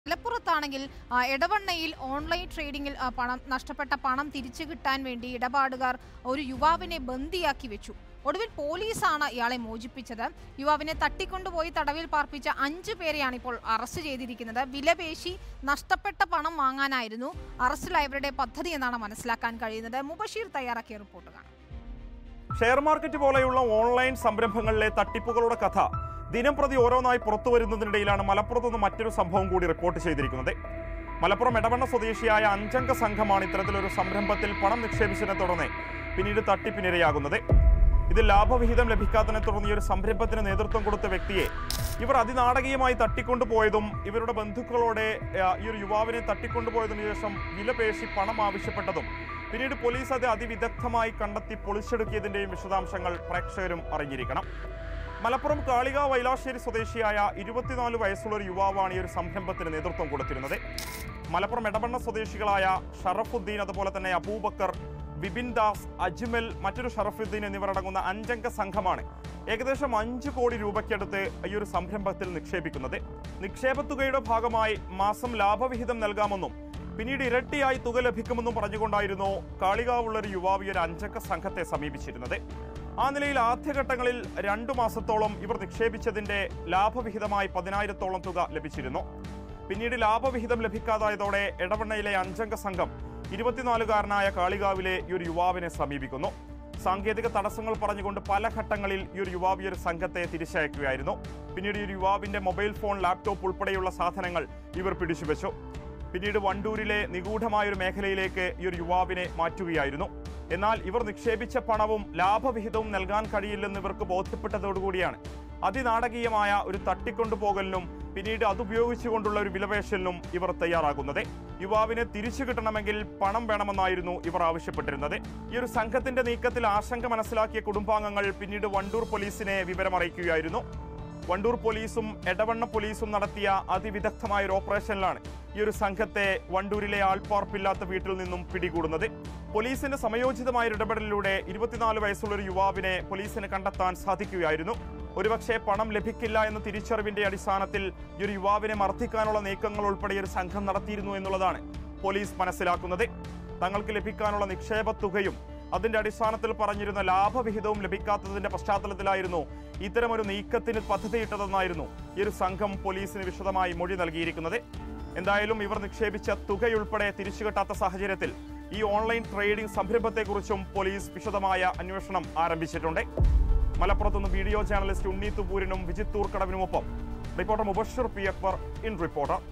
മലപ്പുറത്താണെങ്കിൽ ആ, എടവണ്ണയിൽ ഓൺലൈൻ ട്രേഡിംഗിൽ ആ, പണം നഷ്ടപ്പെട്ട പണം തിരിച്ചു കിട്ടാൻ വേണ്ടി ഇടപാടുകാർ ഒരു യുവാവിനെ ബന്ദിയാക്കി വെച്ചു ഒടുവിൽ പോലീസാണ് ഇയാളെ മോചിപ്പിച്ചത് യുവാവിനെ തട്ടിക്കൊണ്ടുപോയി തടവിൽ പാർപ്പിച്ച അഞ്ചു പേരെയാണ് ഇപ്പോൾ അറസ്റ്റ് ചെയ്തിരിക്കുന്നത് വിലപേശി നഷ്ടപ്പെട്ട പണം വാങ്ങാനായിരുന്നു അറസ്റ്റിലായവരുടെ പദ്ധതി എന്നാണ് മനസ്സിലാക്കാൻ കഴിയുന്നത് മുബഷീർ തയ്യാറാക്കിയ റിപ്പോർട്ട് കാണാം ഷെയർ മാർക്കറ്റ് പോലെയുള്ള ഓൺലൈൻ സംരംഭങ്ങളിലെ തട്ടിപ്പുകളുടെ കഥ ദിനം പ്രതി ഓരോന്നായി പുറത്തു വരുന്നതിനിടയിലാണ് മലപ്പുറത്ത് നിന്ന് മറ്റൊരു സംഭവം കൂടി റിപ്പോർട്ട് ചെയ്തിരിക്കുന്നത് മലപ്പുറം എടവണ്ണ സ്വദേശിയായ അഞ്ചംഗ സംഘമാണ് ഇത്തരത്തിലൊരു സംരംഭത്തിൽ പണം നിക്ഷേപിച്ചതിനെ തുടർന്ന് പിന്നീട് തട്ടിപ്പിനിരയാകുന്നത് ഇതിൽ ലാഭവിഹിതം ലഭിക്കാത്തതിനെ തുടർന്ന് ഈ ഒരു സംരംഭത്തിന് നേതൃത്വം കൊടുത്ത വ്യക്തിയെ ഇവർ അതിനാടകീയമായി തട്ടിക്കൊണ്ടുപോയതും ഇവരുടെ ബന്ധുക്കളോടെ ആ, ഈ ഒരു യുവാവിനെ തട്ടിക്കൊണ്ടുപോയതിനു ശേഷം വിലപേശി പണം ആവശ്യപ്പെട്ടതും പിന്നീട് പോലീസ് അത് അതിവിദഗ്ധമായി കണ്ടെത്തി പൊളിച്ചെടുക്കിയതിന്റെയും വിശദാംശങ്ങൾ പ്രേക്ഷകരും അറിഞ്ഞിരിക്കണം മലപ്പുറം കാളികാവ് വൈലാശ്ശേരി സ്വദേശിയായ ഇരുപത്തിനാല് വയസ്സുള്ള ഒരു യുവാവാണ് ഈ ഒരു സംരംഭത്തിന് നേതൃത്വം കൊടുത്തിരുന്നത് മലപ്പുറം എടവണ്ണ സ്വദേശികളായ ഷറഫുദ്ദീൻ അതുപോലെ തന്നെ അബൂബക്കർ ബിബിൻ ദാസ് അജ്മൽ മറ്റൊരു ഷറഫുദ്ദീൻ എന്നിവരടങ്ങുന്ന അഞ്ചംഗ സംഘമാണ് ഏകദേശം അഞ്ച് കോടി രൂപയ്ക്കടുത്ത് ഈ ഒരു സംരംഭത്തിൽ നിക്ഷേപിക്കുന്നത് നിക്ഷേപത്തുകയുടെ ഭാഗമായി മാസം ലാഭവിഹിതം നൽകാമെന്നും പിന്നീട് ഇരട്ടിയായി തുക ലഭിക്കുമെന്നും പറഞ്ഞുകൊണ്ടായിരുന്നു കാളികാവുള്ള ഒരു യുവാവ് ഈ ഒരു അഞ്ചക്ക സംഘത്തെ സമീപിച്ചിരുന്നത് ആ നിലയിൽ ആദ്യഘട്ടങ്ങളിൽ രണ്ടു മാസത്തോളം ഇവർ നിക്ഷേപിച്ചതിന്റെ ലാഭവിഹിതമായി പതിനായിരത്തോളം തുക ലഭിച്ചിരുന്നു പിന്നീട് ലാഭവിഹിതം ലഭിക്കാതായതോടെ എടവണ്ണയിലെ അഞ്ചംഗ സംഘം ഇരുപത്തിനാലുകാരനായ കാളികാവിലെ ഈ ഒരു യുവാവിനെ സമീപിക്കുന്നു സാങ്കേതിക തടസ്സങ്ങൾ പറഞ്ഞുകൊണ്ട് പല ഘട്ടങ്ങളിൽ ഈ ഒരു യുവാവ് ഈ ഒരു സംഘത്തെ തിരിച്ചയക്കുകയായിരുന്നു പിന്നീട് ഈ ഒരു യുവാവിന്റെ മൊബൈൽ ഫോൺ ലാപ്ടോപ്പ് ഉൾപ്പെടെയുള്ള സാധനങ്ങൾ ഇവർ പിടിച്ചുവെച്ചു പിന്നീട് വണ്ടൂരിലെ നിഗൂഢമായ ഒരു മേഖലയിലേക്ക് ഈ ഒരു യുവാവിനെ മാറ്റുകയായിരുന്നു എന്നാൽ ഇവർ നിക്ഷേപിച്ച പണവും ലാഭവിഹിതവും നൽകാൻ കഴിയില്ലെന്ന് ഇവർക്ക് ബോധ്യപ്പെട്ടതോടുകൂടിയാണ് അതിനാടകീയമായ ഒരു തട്ടിക്കൊണ്ടുപോകലിനും പിന്നീട് അതുപയോഗിച്ചുകൊണ്ടുള്ള ഒരു വിലപേശലിനും ഇവർ തയ്യാറാകുന്നത് യുവാവിനെ തിരിച്ചു കിട്ടണമെങ്കിൽ പണം വേണമെന്നായിരുന്നു ഇവർ ആവശ്യപ്പെട്ടിരുന്നത് ഈ ഒരു സംഘത്തിന്റെ നീക്കത്തിൽ ആശങ്ക മനസ്സിലാക്കിയ കുടുംബാംഗങ്ങൾ പിന്നീട് വണ്ടൂർ പോലീസിനെ വിവരമറിയിക്കുകയായിരുന്നു വണ്ടൂർ പോലീസും എടവണ്ണ പോലീസും നടത്തിയ അതിവിദഗ്ധമായ ഒരു ഓപ്പറേഷനിലാണ് ഈ ഒരു സംഘത്തെ വണ്ടൂരിലെ ആൾപ്പാർപ്പില്ലാത്ത വീട്ടിൽ നിന്നും പിടികൂടുന്നത് പോലീസിന്റെ സമയോചിതമായ ഒരു ഇടപെടലിലൂടെ ഇരുപത്തിനാല് വയസ്സുള്ള ഒരു യുവാവിനെ പോലീസിന് കണ്ടെത്താൻ സാധിക്കുകയായിരുന്നു ഒരുപക്ഷെ പണം ലഭിക്കില്ല എന്ന തിരിച്ചറിവിന്റെ അടിസ്ഥാനത്തിൽ ഈ ഒരു യുവാവിനെ മർദ്ദിക്കാനുള്ള നീക്കങ്ങൾ ഉൾപ്പെടെ ഒരു സംഘം നടത്തിയിരുന്നു എന്നുള്ളതാണ് പോലീസ് മനസ്സിലാക്കുന്നത് തങ്ങൾക്ക് ലഭിക്കാനുള്ള നിക്ഷേപ തുകയും അതിന്റെ അടിസ്ഥാനത്തിൽ പറഞ്ഞിരുന്ന ലാഭവിഹിതവും ലഭിക്കാത്തതിന്റെ പശ്ചാത്തലത്തിലായിരുന്നു ഇത്തരമൊരു നീക്കത്തിന് പദ്ധതിയിട്ടതെന്നായിരുന്നു ഈ ഒരു സംഘം പോലീസിന് വിശദമായി മൊഴി നൽകിയിരിക്കുന്നത് എന്തായാലും ഇവർ നിക്ഷേപിച്ച തുകയുൾപ്പെടെ തിരിച്ചുകിട്ടാത്ത സാഹചര്യത്തിൽ ഈ ഓൺലൈൻ ട്രേഡിംഗ് സംരംഭത്തെക്കുറിച്ചും പോലീസ് വിശദമായ അന്വേഷണം ആരംഭിച്ചിട്ടുണ്ട് മലപ്പുറത്തുനിന്ന് വീഡിയോ ജേർണലിസ്റ്റ് ഉണ്ണി തുപൂരിനും വിജിത് തൂർക്കടവിനുമൊപ്പം reporter Mubashar P Akbar in reporter